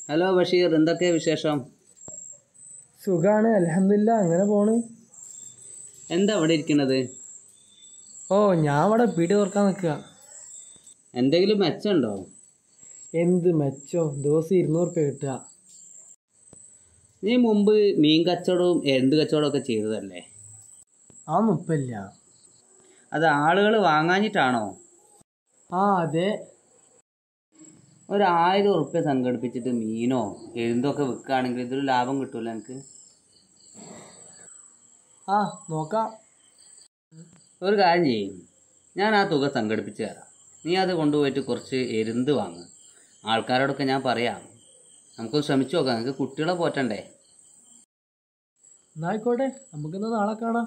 Hello Basheer എന്തൊക്കെയാ വിശേഷം സുഖാണ് അലഹമില്ല അങ്ങനെ പോണ് എന്താ അവിടെ ഇരിക്കുന്നത് ഓ ഞാൻ ഇവിടെ പീടി തുറക്കാൻ നിൽക്കുക എന്തെങ്കിലും മെച്ചമുണ്ടോ എന്ത് മെച്ചോ ദിവസം ഇരുന്നൂറ് റുപ്യ കിട്ടുക നീ മുമ്പ് മീൻ കച്ചവടവും എന്ത് കച്ചവടവും ഒക്കെ ചെയ്തതല്ലേ ആ മുപ്പില്ല അത് ആളുകൾ വാങ്ങാഞ്ഞിട്ടാണോ ആ അതെ ഒരു ആയിരം ഉറുപ്പ്യ സംഘടിപ്പിച്ചിട്ട് മീനോ എഴുന്തൊക്കെ വിൽക്കുകയാണെങ്കിൽ ഇതൊരു ലാഭം കിട്ടുമല്ലോ എനിക്ക് ആ നോക്കാം ഒരു കാര്യം ചെയ്യും ഞാൻ ആ തുക സംഘടിപ്പിച്ച് തരാം നീ അത് കൊണ്ടുപോയിട്ട് കുറച്ച് എരുന്ത് വാങ്ങ് ആൾക്കാരോടൊക്കെ ഞാൻ പറയാം നമുക്ക് ശ്രമിച്ചു നോക്കാം നമുക്ക് കുട്ടികളെ പോറ്റണ്ടേ എന്നായിക്കോട്ടെ നമുക്കിന്ന് നാളെ കാണാം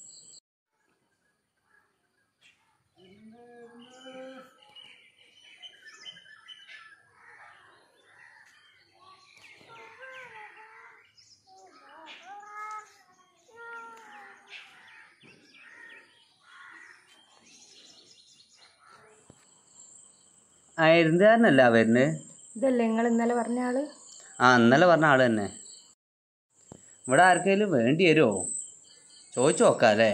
ആ എരുന്തുകാരനല്ല വരുന്നത് ഇതല്ലേ നിങ്ങൾ ഇന്നലെ പറഞ്ഞ ആള് ആ ഇന്നലെ പറഞ്ഞ ആള് തന്നെ ഇവിടെ ആർക്കെങ്കിലും വേണ്ടി വരുമോ ചോദിച്ചു നോക്കാം അല്ലേ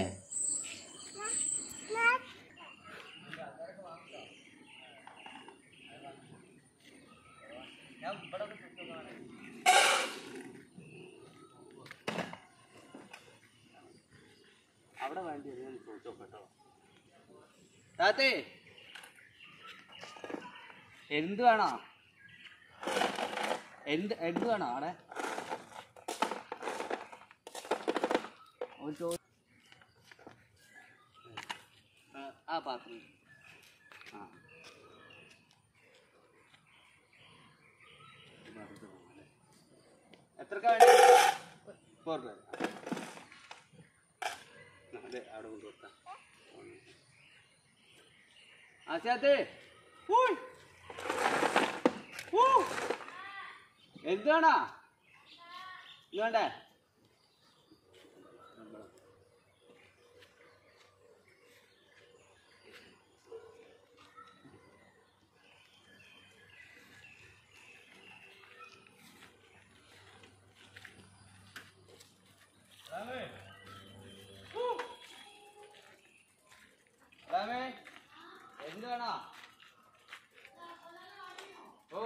അവിടെ വേണ്ടി വരുമോ ചോദിച്ചു നോക്കട്ടോ താത്തേ എന്ത് വേണോ എന്ത് എന്ത് വേണോ അവിടെ ഒരു ചോ- ആ, ആ പാത്രം ആ എത്രക്കാ വേണ്ടി ഫോർ രൂപ അതെ അവിടെ കൊണ്ടുകൊടുത്താ ആശാത്തേ ഊയ് ഊ എന്താണാ വേണ്ടേ എന്ത് വേണോ ഓ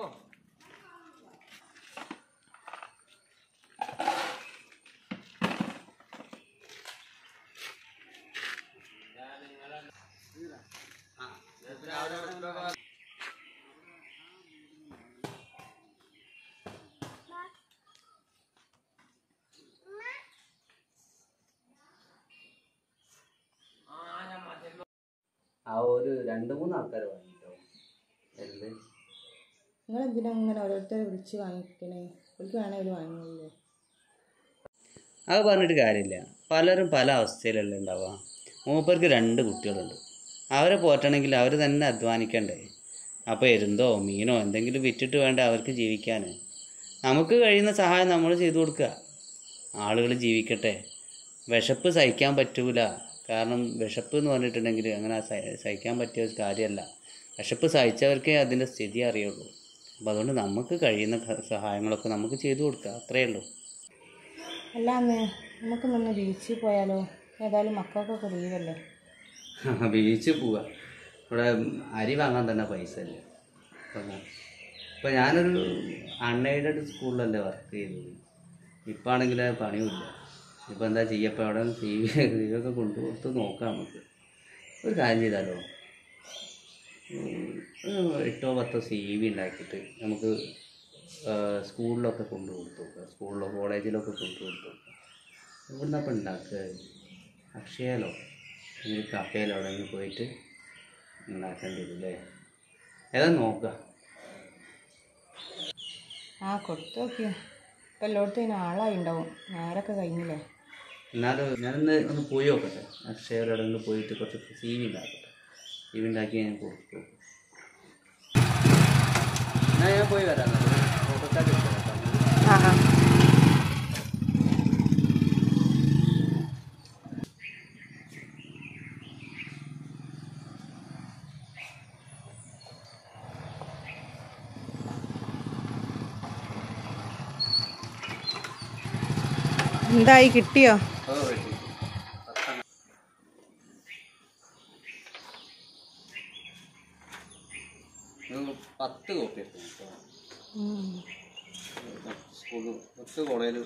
ആ ഒരു രണ്ട് മൂന്ന് ആൾക്കാർ വാങ്ങിട്ടോ എന്ത് നിങ്ങൾ എന്തിനാ ഇങ്ങനെ ഓരോരുത്തരെ വിളിച്ച് വാങ്ങിക്കണേ അവർക്ക് വേണമെങ്കിൽ വാങ്ങില്ലേ അത് പറഞ്ഞിട്ട് കാര്യമില്ല പലരും പല അവസ്ഥയിലല്ലേ ഉണ്ടാവുക മൂപ്പർക്ക് രണ്ട് കുട്ടികളുണ്ട് അവരെ പോറ്റണമെങ്കിൽ അവർ തന്നെ അധ്വാനിക്കണ്ടേ അപ്പോൾ എരുന്തോ മീനോ എന്തെങ്കിലും വിറ്റിട്ട് വേണ്ടേ അവർക്ക് ജീവിക്കാൻ നമുക്ക് കഴിയുന്ന സഹായം നമ്മൾ ചെയ്തു കൊടുക്കുക ആളുകൾ ജീവിക്കട്ടെ വിശപ്പ് സഹിക്കാൻ പറ്റൂല കാരണം വിശപ്പ് എന്ന് പറഞ്ഞിട്ടുണ്ടെങ്കിൽ അങ്ങനെ സഹി- സഹിക്കാൻ പറ്റിയ ഒരു കാര്യമല്ല വിശപ്പ് സഹിച്ചവർക്കേ അതിൻ്റെ സ്ഥിതി അറിയുള്ളൂ അപ്പോൾ അതുകൊണ്ട് നമുക്ക് കഴിയുന്ന ക- സഹായങ്ങളൊക്കെ നമുക്ക് ചെയ്തു കൊടുക്കുക അത്രയേ ഉള്ളൂ അല്ല അന്ന് നമുക്ക് നിന്ന് ബീച്ചിൽ പോയാലോ ഏതായാലും മക്കൾക്കൊക്കെ ലീവല്ലേ ബീച്ചിൽ പോവുക ഇവിടെ അരി വാങ്ങാൻ തന്നെ പൈസ ഇല്ല ഇപ്പം ഞാനൊരു അൺഎയ്ഡഡ് സ്കൂളിലല്ലേ വർക്ക് ചെയ്തത് ഇപ്പം ആണെങ്കിൽ പണിയുമില്ല ഇപ്പം എന്താ ചെയ്യപ്പോൾ അവിടെ സി വി സി വി ഒക്കെ കൊണ്ടുകൊടുത്ത് നോക്കാം നമുക്ക് ഒരു കാര്യം ചെയ്താലോ ഉം, ഒരു എട്ടോ പത്തോ സി വി ഉണ്ടാക്കിയിട്ട് നമുക്ക് ആ, സ്കൂളിലൊക്കെ കൊണ്ടു കൊടുത്തു നോക്കുക സ്കൂളിലോ കോളേജിലൊക്കെ കൊണ്ടു കൊടുത്തു നോക്കുക ഇവിടുന്ന് അപ്പം ഉണ്ടാക്കുക അക്ഷയയിലോ അല്ലെങ്കിൽ കഫേയിലോ അവിടെ നിന്ന് പോയിട്ട് ഉണ്ടാക്കേണ്ടി വരും അല്ലേ ഏതാ നോക്കുക ആ കൊടുത്തു നോക്കിയോ ഇപ്പം എല്ലായിടത്തും ഇതിന് ആളായി ഉണ്ടാവും നേരൊക്കെ കഴിഞ്ഞില്ലേ എന്നാലും ഞാനൊന്ന് ഒന്ന് പോയി നോക്കട്ടെ അക്ഷയയുടെ അവിടെ നിന്ന് പോയിട്ട് കുറച്ച് സി വി ഉണ്ടാക്കട്ടെ സി വി ഉണ്ടാക്കി ഞാൻ കൊടുത്തു എന്നാൽ ഞാൻ പോയി വരാം ഫോട്ടോക്കാർ ആ ആ എന്തായി കിട്ടിയോ ഓ കിട്ടി പത്തെണ്ണം. ഇത് പത്ത് കോപ്പി എടുത്തു കേട്ടോ സ്കൂളിൽ പത്ത് കോളേജിൽ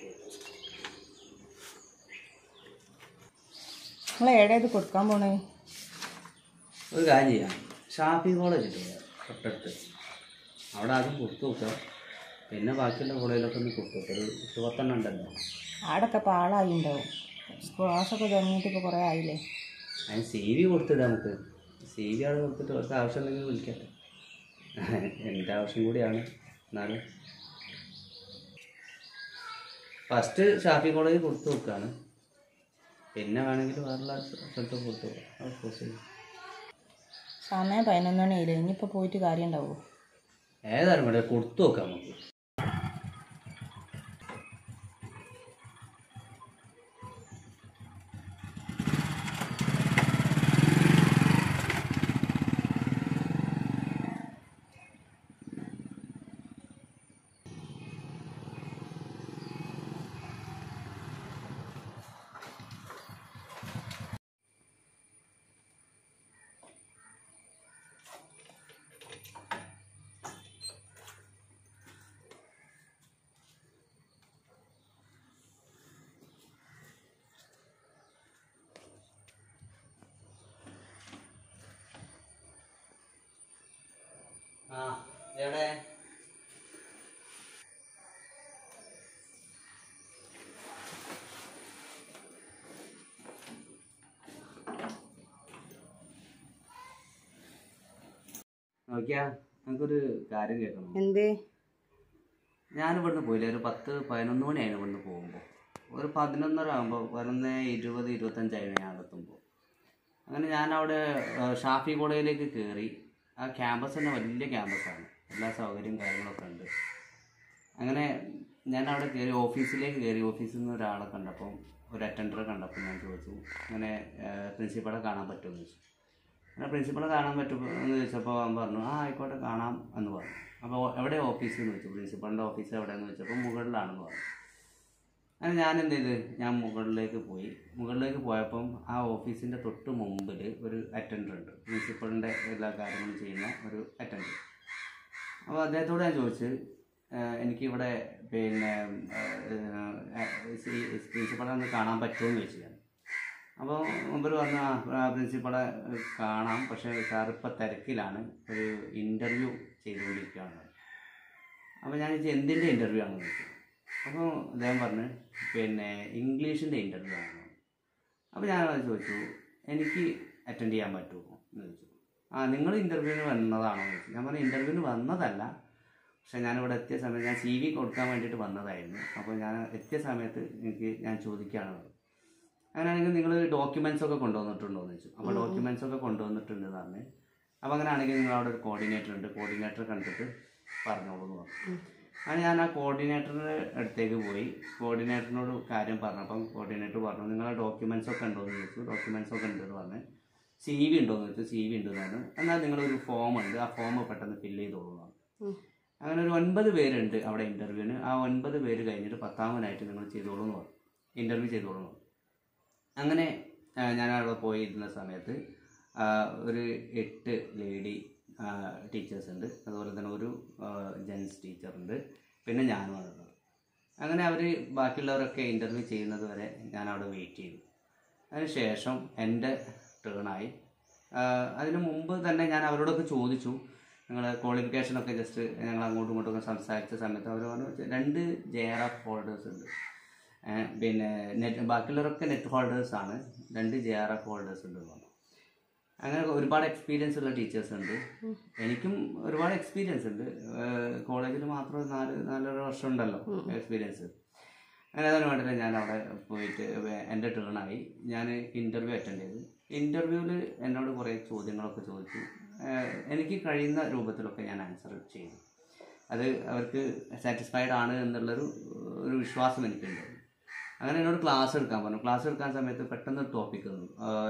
നിങ്ങൾ എവിടെ ഇത് കൊടുക്കാൻ പോണേ ഒരു കാര്യം ചെയ്യാം ഷാപ്പിംഗ് കോളേജ് ഇല്ലേ തൊട്ടടുത്ത് അവിടെ ആദ്യം കൊടുത്തു നോക്കാം പിന്നെ ബാക്കിയുള്ള കോളേജിലൊക്കെ ഒന്ന് കൊടുത്തു നോക്കാം ഒരു പത്ത് പത്തെണ്ണം ഉണ്ടല്ലോ ആടൊക്കെ ഇപ്പോൾ ആളായി ഉണ്ടാവും ക്ലാസ്സൊക്കെ തുടങ്ങിയിട്ട് ഇപ്പോൾ കുറേ ആയില്ലേ അതിന് സി വി കൊടുത്തിടാം നമുക്ക് സി വി അവിടെ കൊടുത്തിട്ട് അവർക്ക് ആവശ്യമുണ്ടെങ്കിൽ വിളിക്കട്ടെ എൻ്റെ ആവശ്യം കൂടിയാണ് എന്നാലും ഫസ്റ്റ് ഷാഫി കോളേജ് കൊടുത്തു നോക്കുകയാണ് പിന്നെ വേണമെങ്കിൽ വേറെയുള്ള സ്ഥലത്ത് കൊടുത്തു നോക്കാം അത് പോസിബിൾ സമയം പതിനൊന്ന് മണിയായില്ലേ ഇനിയിപ്പോൾ പോയിട്ട് കാര്യം ഉണ്ടാവുമോ ഏതായാലും വേണ്ട കൊടുത്തു നോക്കാം നമുക്ക് ആ എവിടെ നോക്കിയാ നമുക്കൊരു കാര്യം കേൾക്കണം എന്തേ ഞാനിവിടുന്ന് പോയില്ല ഒരു പത്ത് പതിനൊന്ന് മണിയായിരുന്നു ഇവിടുന്ന് പോകുമ്പോൾ ഒരു പതിനൊന്നര ആകുമ്പോൾ പതിനൊന്ന് ഇരുപത് ഇരുപത്തഞ്ചായിരുന്നു ഞാൻ എത്തുമ്പോൾ അങ്ങനെ ഞാൻ അവിടെ ആ, ഷാഫി കോളേജിലേക്ക് കയറി ആ ക്യാമ്പസ് തന്നെ വലിയ ക്യാമ്പസാണ് എല്ലാ സൗകര്യവും കാര്യങ്ങളൊക്കെ ഉണ്ട് അങ്ങനെ ഞാൻ അവിടെ കയറി ഓഫീസിലേക്ക് കയറി ഓഫീസിൽ നിന്ന് ഒരാളെ കണ്ടപ്പോൾ ഒരു അറ്റൻഡറെ കണ്ടപ്പോൾ ഞാൻ ചോദിച്ചു അങ്ങനെ പ്രിൻസിപ്പളെ കാണാൻ പറ്റുമെന്ന് ചോദിച്ചു അങ്ങനെ പ്രിൻസിപ്പളെ കാണാൻ പറ്റുമോ എന്ന് ചോദിച്ചപ്പോൾ അവൻ പറഞ്ഞു ആ ആയിക്കോട്ടെ കാണാം എന്ന് പറഞ്ഞു അപ്പോൾ എവിടെ ഓഫീസ് എന്ന് ചോദിച്ചു പ്രിൻസിപ്പളിൻ്റെ ഓഫീസ് എവിടെയെന്ന് ചോദിച്ചപ്പോൾ മുകളിലാണെന്ന് പറഞ്ഞു അങ്ങനെ ഞാൻ എന്ത് ചെയ്ത് ഞാൻ മുകളിലേക്ക് പോയി മുകളിലേക്ക് പോയപ്പം ആ ഓഫീസിൻ്റെ തൊട്ട് മുമ്പിൽ ഒരു അറ്റൻഡർ ഉണ്ട് പ്രിൻസിപ്പളിൻ്റെ എല്ലാ കാര്യങ്ങളും ചെയ്യുന്ന ഒരു അറ്റൻഡർ അപ്പോൾ അദ്ദേഹത്തോട് ഞാൻ ചോദിച്ചു "ഏഹ് എനിക്കിവിടെ പിന്നെ പ്രിൻസിപ്പളെ ഒന്ന് കാണാൻ പറ്റുമോ എന്ന് ചോദിച്ചു ഞാൻ അപ്പോൾ മുമ്പ് പറഞ്ഞു ആ പ്രിൻസിപ്പളെ കാണാം പക്ഷേ സാർ ഇപ്പോൾ തിരക്കിലാണ് ഒരു ഇൻ്റർവ്യൂ ചെയ്തുകൊണ്ടിരിക്കുകയാണ് അപ്പോൾ ഞാൻ ചോദിച്ചു എന്തിൻ്റെ ഇൻ്റർവ്യൂ ആണെന്ന് ചോദിച്ചു അപ്പോൾ അദ്ദേഹം പറഞ്ഞു പിന്നെ ഇംഗ്ലീഷിൻ്റെ ഇൻ്റർവ്യൂ ആണ് അപ്പോൾ ഞാൻ അത് ചോദിച്ചു എനിക്ക് അറ്റൻഡ് ചെയ്യാൻ പറ്റുമോ എന്ന് ചോദിച്ചു ആ നിങ്ങൾ ഇൻ്റർവ്യൂവിന് വന്നതാണോ എന്ന് ചോദിച്ചു ഞാൻ പറഞ്ഞു ഇൻ്റർവ്യൂവിന് വന്നതല്ല പക്ഷേ ഞാനിവിടെ എത്തിയ സമയത്ത് ഞാൻ സി വി കൊടുക്കാൻ വേണ്ടിയിട്ട് വന്നതായിരുന്നു അപ്പോൾ ഞാൻ എത്തിയ സമയത്ത് എനിക്ക് ഞാൻ ചോദിക്കുകയാണ് പറഞ്ഞത്. അങ്ങനെയാണെങ്കിൽ നിങ്ങൾ ഡോക്യുമെൻസ് ഒക്കെ കൊണ്ടുവന്നിട്ടുണ്ടോ എന്ന് ചോദിച്ചു അപ്പോൾ ഡോക്യുമെൻസ് ഒക്കെ കൊണ്ടുവന്നിട്ടുണ്ട് എന്ന് പറഞ്ഞ് അപ്പോൾ അങ്ങനെയാണെങ്കിൽ നിങ്ങൾ അവിടെ ഒരു കോർഡിനേറ്റർ ഉണ്ട് കോർഡിനേറ്റർ കണ്ടിട്ട് പറഞ്ഞോളൂ എന്ന് പറഞ്ഞു അങ്ങനെ ഞാൻ ആ കോർഡിനേറ്ററിൻ്റെ അടുത്തേക്ക് പോയി കോർഡിനേറ്ററിനോട് കാര്യം പറഞ്ഞപ്പം കോർഡിനേറ്റർ പറഞ്ഞു നിങ്ങളെ ഡോക്യുമെൻസ് ഒക്കെ ഉണ്ടോ എന്ന് ചോദിച്ചു ഡോക്യുമെൻസ് ഒക്കെ ഉണ്ട് എന്ന് പറഞ്ഞ് സി വി ഉണ്ടോ എന്ന് ചോദിച്ചു സി വി ഉണ്ട് എന്ന് പറഞ്ഞു എന്നാൽ നിങ്ങളൊരു ഫോം ഉണ്ട് ആ ഫോം പെട്ടെന്ന് ഫില്ല് ചെയ്തോളൂ എന്ന് പറഞ്ഞു അങ്ങനെ ഒരു ഒൻപത് പേരുണ്ട് അവിടെ ഇൻ്റർവ്യൂവിന് ആ ഒൻപത് പേര് കഴിഞ്ഞിട്ട് പത്താമനായിട്ട് നിങ്ങൾ ചെയ്തോളൂ എന്ന് പറഞ്ഞു ഇൻ്റർവ്യൂ ചെയ്തോളൂ എന്ന് പറഞ്ഞു അങ്ങനെ ആ, ഞാൻ അവിടെ പോയി ഇരുന്ന സമയത്ത് ആ, ഒരു എട്ട് ലേഡി ടീച്ചേഴ്സ് ഉണ്ട് അതുപോലെ തന്നെ ഒരു ജെൻസ് ടീച്ചറുണ്ട് പിന്നെ ഞാനുമാണ് ഉള്ളത് അങ്ങനെ അവർ ബാക്കിയുള്ളവരൊക്കെ ഇൻ്റർവ്യൂ ചെയ്യുന്നത് വരെ ഞാൻ അവിടെ വെയിറ്റ് ചെയ്തു അതിനുശേഷം എൻ്റെ ടേണായി അതിന് മുമ്പ് തന്നെ ഞാൻ അവരോടൊക്കെ ചോദിച്ചു നിങ്ങൾ ക്വാളിഫിക്കേഷനൊക്കെ ജസ്റ്റ് ഞങ്ങൾ അങ്ങോട്ടും ഇങ്ങോട്ടും ഒക്കെ സംസാരിച്ച സമയത്ത് അവർ പറഞ്ഞു രണ്ട് ജെ ആർ എഫ് ഹോൾഡേഴ്സ് ഉണ്ട് ഏഹ് പിന്നെ നെറ്റ് ബാക്കിയുള്ളവരൊക്കെ നെറ്റ് ഹോൾഡേഴ്സ് ആണ് രണ്ട് ജെ ആർ എഫ് ഹോൾഡേഴ്സ് ഉണ്ട് എന്ന് പറഞ്ഞു അങ്ങനെ ഒരുപാട് എക്സ്പീരിയൻസ് ഉള്ള ടീച്ചേഴ്സ് ഉണ്ട് എനിക്കും ഒരുപാട് എക്സ്പീരിയൻസ് ഉണ്ട് കോളേജിൽ മാത്രം നാല് നാലര വർഷം ഉണ്ടല്ലോ എക്സ്പീരിയൻസ് അങ്ങനെ അതിന് വേണ്ടിയിട്ട് ഞാൻ അവിടെ പോയിട്ട് വേ- എൻ്റെ ടേണായി ഞാൻ ഇൻ്റർവ്യൂ അറ്റൻഡ് ചെയ്തു ഇൻ്റർവ്യൂവിൽ എന്നോട് കുറേ ചോദ്യങ്ങളൊക്കെ ചോദിച്ചു ഏഹ് എനിക്ക് കഴിയുന്ന രൂപത്തിലൊക്കെ ഞാൻ ആൻസർ ചെയ്തു അത് അവർക്ക് സാറ്റിസ്ഫൈഡ് ആണ് എന്നുള്ളൊരു ഒരു വിശ്വാസം എനിക്കുണ്ട് അങ്ങനെ എന്നോട് ക്ലാസ് എടുക്കാൻ പറഞ്ഞു ക്ലാസ് എടുക്കാൻ സമയത്ത് പെട്ടെന്ന് ഒരു ടോപ്പിക് തന്നു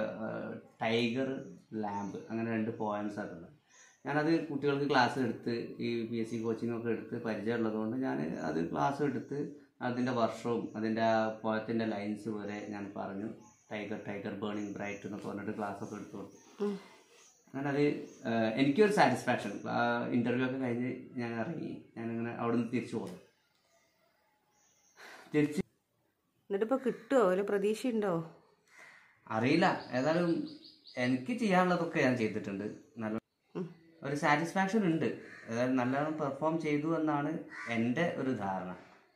ടൈഗർ ലാമ്പ് അങ്ങനെ രണ്ട് പോയംസ് ആയിരുന്നു ഞാനത് കുട്ടികൾക്ക് ക്ലാസ് എടുത്ത് ഈ പി എസ് സി കോച്ചിങ് ഒക്കെ എടുത്ത് പരിചയമുള്ളതുകൊണ്ട് ഞാൻ അത് ക്ലാസ് എടുത്ത് അതിൻ്റെ വർഷവും അതിൻ്റെ ആ പോയത്തിൻ്റെ ലൈൻസ് വരെ ഞാൻ പറഞ്ഞു ടൈഗർ ടൈഗർ ബേണിംഗ് ബ്രൈറ്റ് എന്നൊക്കെ പറഞ്ഞിട്ട് ക്ലാസ് ഒക്കെ എടുത്തു കൊടുത്തു അങ്ങനെ അത് ഏഹ്, എനിക്കൊരു സാറ്റിസ്ഫാക്ഷൻ ഇൻ്റർവ്യൂ ഒക്കെ കഴിഞ്ഞ് ഞാൻ ഇറങ്ങി ഞാനിങ്ങനെ അവിടെ നിന്ന് തിരിച്ചു പോകും തിരിച്ച് എന്നിട്ടിപ്പോൾ കിട്ടുമോ ഒരു പ്രതീക്ഷ ഉണ്ടോ അറിയില്ല ഏതായാലും എനിക്ക് ചെയ്യാനുള്ളതൊക്കെ ഞാൻ ചെയ്തിട്ടുണ്ട് നല്ല ഒരു സാറ്റിസ്ഫാക്ഷൻ ഉണ്ട് ഏതായാലും നല്ലോണം പെർഫോം ചെയ്തു എന്നാണ് എൻ്റെ ഒരു ധാരണ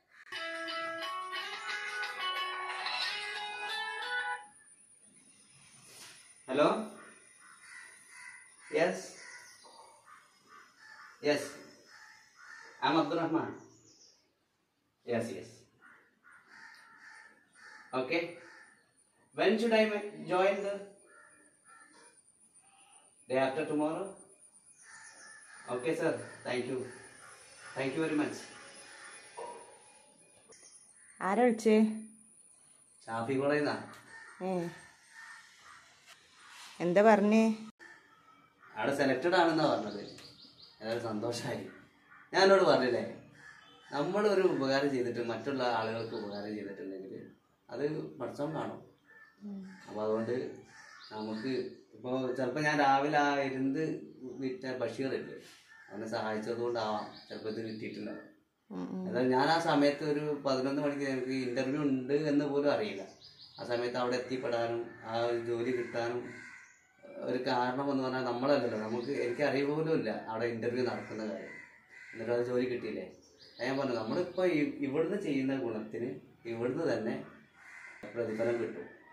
hello yes yes I am Abdurahman yes yes okay When should I ma- join the day after tomorrow? Okay, sir. Thank you. Thank you very much. ആരാ വിളിച്ചേ ഷാഫി കോളേജിന്നാ ഏ എന്താ പറഞ്ഞേ അവിടെ സെലക്റ്റഡ് ആണെന്നാ പറഞ്ഞത് ഏതായാലും സന്തോഷമായി ഞാനോട് പറഞ്ഞില്ലേ നമ്മളൊരു ഉപകാരം ചെയ്തിട്ട് മറ്റുള്ള ആളുകൾക്ക് ഉപകാരം ചെയ്തിട്ടുണ്ടെങ്കിൽ അത് പഠിച്ചോണ്ട് കാണും അപ്പോൾ അതുകൊണ്ട് നമുക്ക് ഇപ്പോൾ ചിലപ്പോൾ ഞാൻ രാവിലെ ആ ഇരുന്ന് വിറ്റ ബഷീറില്ലേ അവനെ സഹായിച്ചത് കൊണ്ടാവാം ചിലപ്പോൾ ഇത് കിട്ടിയിട്ടുണ്ടാവും അതായത് ഞാൻ ആ സമയത്ത് ഒരു പതിനൊന്ന് മണിക്ക് എനിക്ക് ഇന്റർവ്യൂ ഉണ്ട് എന്ന് പോലും അറിയില്ല ആ സമയത്ത് അവിടെ എത്തിപ്പെടാനും ആ ഒരു ജോലി കിട്ടാനും ഒരു കാരണം എന്ന് പറഞ്ഞാൽ നമ്മളല്ലല്ലോ നമുക്ക് എനിക്ക് അറിവ് പോലും ഇല്ല അവിടെ ഇന്റർവ്യൂ നടക്കുന്ന കാര്യം എന്നിട്ട് അത് ജോലി കിട്ടിയില്ലേ അത് ഞാൻ പറഞ്ഞു നമ്മളിപ്പോൾ ഇ- ഇവിടുന്ന് ചെയ്യുന്ന ഗുണത്തിന് ഇവിടുന്ന് തന്നെ പ്രതിഫലം കിട്ടും